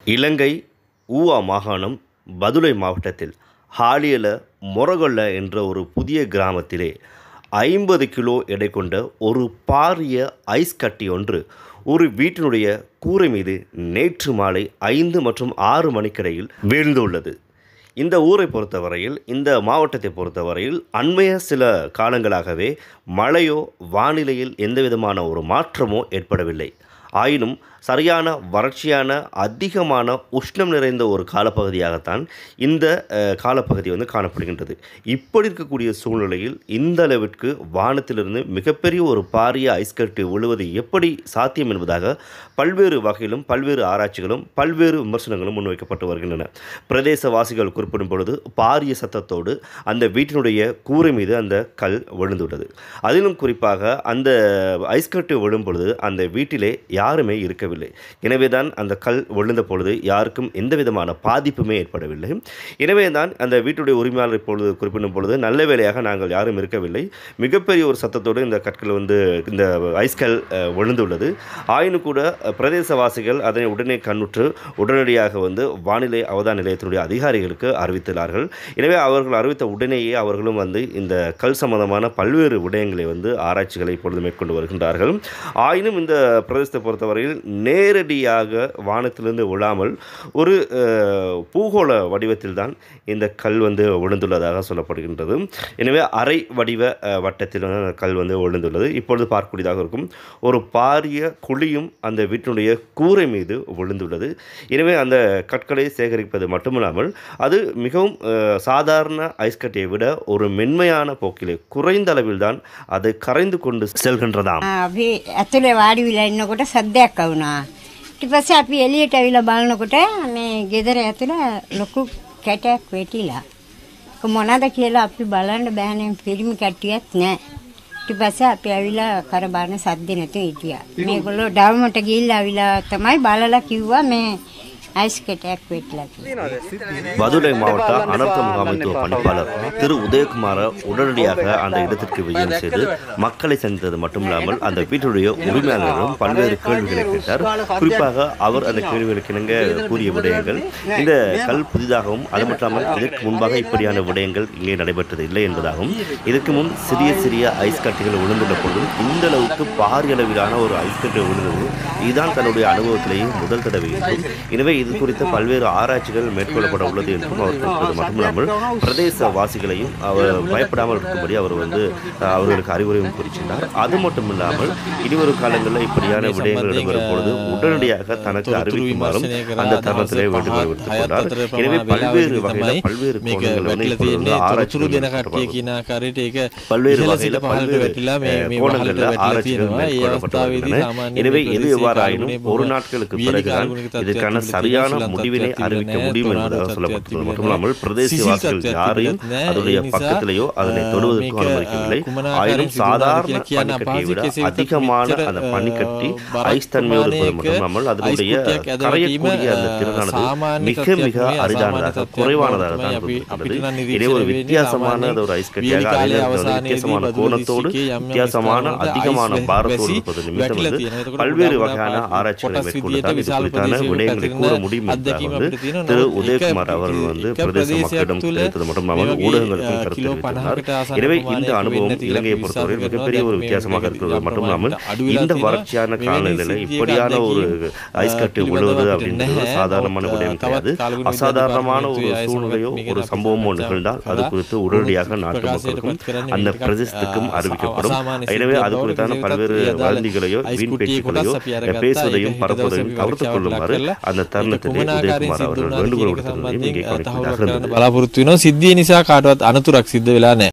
இலங்கை ஊவா மாகாணம் பதுளை மாவட்டத்தில் ஹாலியல மொரகொல்ல என்ற ஒரு புதிய கிராமத்திலே ஐம்பது கிலோ எடை கொண்ட ஒரு பாரிய ஐஸ் கட்டி ஒன்று ஒரு வீட்டினுடைய கூரை மீது நேற்று மாலை ஐந்து மற்றும் ஆறு மணிக்கிடையில் வீழ்ந்துள்ளது இந்த ஊரை பொறுத்தவரையில் இந்த மாவட்டத்தை பொறுத்தவரையில் அண்மைய சில காலங்களாகவே மழையோ வானிலையில் எந்தவிதமான ஒரு மாற்றமோ ஏற்படவில்லை ஆயினும் சரியான வறட்சியான அதிகமான உஷ்ணம் நிறைந்த ஒரு காலப்பகுதியாகத்தான் இந்த அஹ், காலப்பகுதி வந்து காணப்படுகின்றது இப்படி இருக்கக்கூடிய சூழ்நிலையில் இந்த அளவிற்கு வானத்திலிருந்து மிகப்பெரிய ஒரு பாரிய ஐஸ்கட்டி விழுவது எப்படி சாத்தியம் என்பதாக பல்வேறு வகையிலும் பல்வேறு ஆராய்ச்சிகளும் பல்வேறு விமர்சனங்களும் முன்வைக்கப்பட்டு வருகின்றன பிரதேசவாசிகள் குறிப்பிடும் பொழுது பாரிய சத்தத்தோடு அந்த வீட்டினுடைய கூரை மீது அந்த கல் விழுந்துள்ளது அதிலும் குறிப்பாக அந்த ஐஸ்கட்டு விழும் பொழுது அந்த வீட்டிலே யாருமே இருக்கவில்லை எனவே தான் அந்த கல் விழுந்த பொழுது யாருக்கும் எந்த விதமான பாதிப்புமே ஏற்படவில்லை எனவே தான் அந்த வீட்டுடைய உரிமையாளர் இப்பொழுது குறிப்பிடும் பொழுது நல்ல வேளையாக நாங்கள் யாரும் இருக்கவில்லை மிகப்பெரிய ஒரு சத்தத்தோடு இந்த கற்கள் வந்து இந்த ஐஸ்கல் அஹ், விழுந்துள்ளது ஆயினும் கூட அஹ், பிரதேசவாசிகள் அதனை உடனே கண்ணுற்று உடனடியாக வந்து வானிலை அவதான நிலையத்தினுடைய அதிகாரிகளுக்கு அறிவித்துள்ளார்கள் எனவே அவர்கள் அறிவித்த உடனேயே அவர்களும் வந்து இந்த கல் சம்பந்தமான பல்வேறு விடயங்களை வந்து ஆராய்ச்சிகளை இப்பொழுது மேற்கொண்டு வருகின்றார்கள் ஆயினும் இந்த பிரதேசத்தை பொறுத்தவரையில் நேரடியாக வானத்திலிருந்து விழாமல் ஒரு அஹ், பூகோள வடிவத்தில் தான் இந்த கல் வந்து விழுந்துள்ளதாக சொல்லப்படுகின்றது எனவே அரை வடிவ அஹ், வட்டத்தில் வந்து அந்த கல் வந்து விழுந்துள்ளது இப்பொழுது பார்க்கக்கூடியதாக இருக்கும் ஒரு பாரிய குழியும் அந்த வீட்டினுடைய கூரை மீது விழுந்துள்ளது எனவே அந்த கற்களை சேகரிப்பது மட்டுமில்லாமல் அது மிகவும் அஹ், சாதாரண ஐஸ்கட்டியை விட ஒரு மென்மையான போக்கிலே குறைந்த அளவில் தான் அது கரைந்து கொண்டு செல்கின்றதாம் අපි ඇතුලේ වාඩි වෙලා ඉන්නකොට සද්දයක් වුණා. ඊට පස්සේ අපි එළියට ඇවිල්ලා බලනකොට මේ ගෙදර ඇතුළ ලොකු කැටයක් වෙටිලා. ඒක මොනවද කියලා අපි බලන්න බෑනේ පිරිමි කට්ටියක් නැහැ. ඊට පස්සේ අපි ඇවිල්ලා කර බලන සද්ද නැතුව හිටියා. මේගොල්ලෝ ඩවුමට ගිහිල්ලා ඇවිල්ලා තමයි බලලා කිව්වා මේ අයිස් කැටයක් වෙట్లా කියලා. பதுளை மாவட்ட அனர்த்த முகாமைத்துவ பணிப்பாளர் திரு உதயகுமார உடனடியாக அந்த இடத்திற்கு விஜயம் செய்து மக்களை சந்தித்தது மட்டுமில்லாமல் அந்த வீட்டுடைய உரிமையாளர்களும் பல்வேறு கேள்விகளை கேட்டார் குறிப்பாக அவர் அந்த கேள்விகளுக்கு இணங்க கூறிய விடயங்கள் இந்த கல் புதிதாகவும் அது மட்டும் இதற்கு முன்பாக இப்படியான விடயங்கள் இங்கே நடைபெற்றது இல்லை என்பதாகவும் இதற்கு முன் சிறிய சிறிய ஐஸ் கட்டிகள் விழுந்துள்ள பொழுதும் இந்த அளவுக்கு பாரிய அளவிலான ஒரு ஐஸ் கட்டி விழுந்தது இதுதான் தன்னுடைய அனுபவத்திலேயே முதல் தடவை என்றும் எனவே இது குறித்த பல்வேறு ஆராய்ச்சிகள் மேற்கொள்ளப்பட உள்ளது என்றும் அவர் குறிப்பிட்டது மட்டுமில்லாமல் பிரதேச வாசிகளையும் அவர் பயப்படாமல் இருக்கும்படி அவர் வந்து அஹ், அவர்களுக்கு அறிவுரையும் குறிச்சிட்டார் அது மட்டும் இல்லாமல் இனிவரும் காலங்களில் இப்படியான விடயங்கள் இடம்பெறும் பொழுது உடனடியாக தனக்கு அறிவிக்குமாறும் அந்த தருணத்திலே வேண்டுகோள் விடுத்துக் கொண்டார் எனவே பல்வேறு வகையில் பல்வேறு கோணங்கள் வந்து இப்பொழுது வந்து ஆராய்ச்சிகள் மேற்கொள்ளப்பட்டு பல்வேறு வகையில் பல்வேறு அஹ், கோணங்களில் ஆராய்ச்சிகள் மேற்கொள்ளப்பட்டு வருகின்றன எனவே எது எவ்வாறாயினும் ஒரு நாட்களுக்கு பிறகுதான் இதற்கான சரியான முடிவினை அறிவிக்க முடியும் என்பதாக சொல்லப்பட்டுள்ளது மட்டுமல்லாமல் பிரதேசவாசிகள் யாரையும் அதனுடைய பக்கத்திலேயோ அதனை தொடுவதற்கும் அனுமதிக்கவில்லை ஆயினும் சாதாரண பனிக்கட்டியை விட அதிகமான அந்த பனிக்கட்டி ஐஸ் தன்மையோடு இருப்பது மட்டுமல்லாமல் அதனுடைய கரையக்கூடிய அந்த திறனானது மிக மிக அரிதானதாக குறைவானதாக தான் இருக்கின்றது இதே ஒரு வித்தியாசமான அது ஒரு ஐஸ் கட்டியாக அதே நேரத்தில் வந்து வித்தியாசமான கோணத்தோடு வித்தியாசமான அதிகமான பாரத்தோடு இருப்பது நிமித்தம் வந்து பல்வேறு வகையான ஆராய்ச்சிகளை மேற்கொண்டுதான் இது குறித்தான விடயங்களை கூற முடியும் என்பதாக வந்து திரு உதயகுமார் அவர்கள் வந்து பிரதேச மக்களிடம் தெரிவித்தது மட்டுமல்லாமல் ஊடகங்களுக்கும் கருத்து தெரிவித்துள்ளார் எனவே இந்த அனுபவம் இலங்கையை பொறுத்தவரை மிகப்பெரிய ஒரு வித்தியாசமாக இருக்கிறது மட்டுமல்லாமல் இந்த வறட்சியான காலநிலையில இப்படியான ஒரு ஐஸ் கட்டு விழுவது அப்படின்றது சாதாரணமான விடயம் கிடையாது அசாதாரணமான ஒரு சூழ்நிலையோ ஒரு சம்பவமோ நிகழ்ந்தால் அது குறித்து உடனடியாக நாட்டு மக்களுக்கும் அந்த பிரதேசத்துக்கும் அறிவிக்கப்படும் எனவே அது குறித்தான பல்வேறு வதந்திகளையோ வீண் பேச்சுக்களையோ பேசுவதையும் பரப்புவதையும் தவிர்த்துக் கொள்ளுமாறு அந்த தருணத்திலே உதயகுமார் அவர்கள் வேண்டுகோள் விடுத்திருந்ததையும் இங்கே கவனிக்கின்றார்கள் බලාපොරොත්තු වෙනවා සිද්ධිය නිසා කාටවත් අනතුරක් සිද්ධ වෙලා නැහැ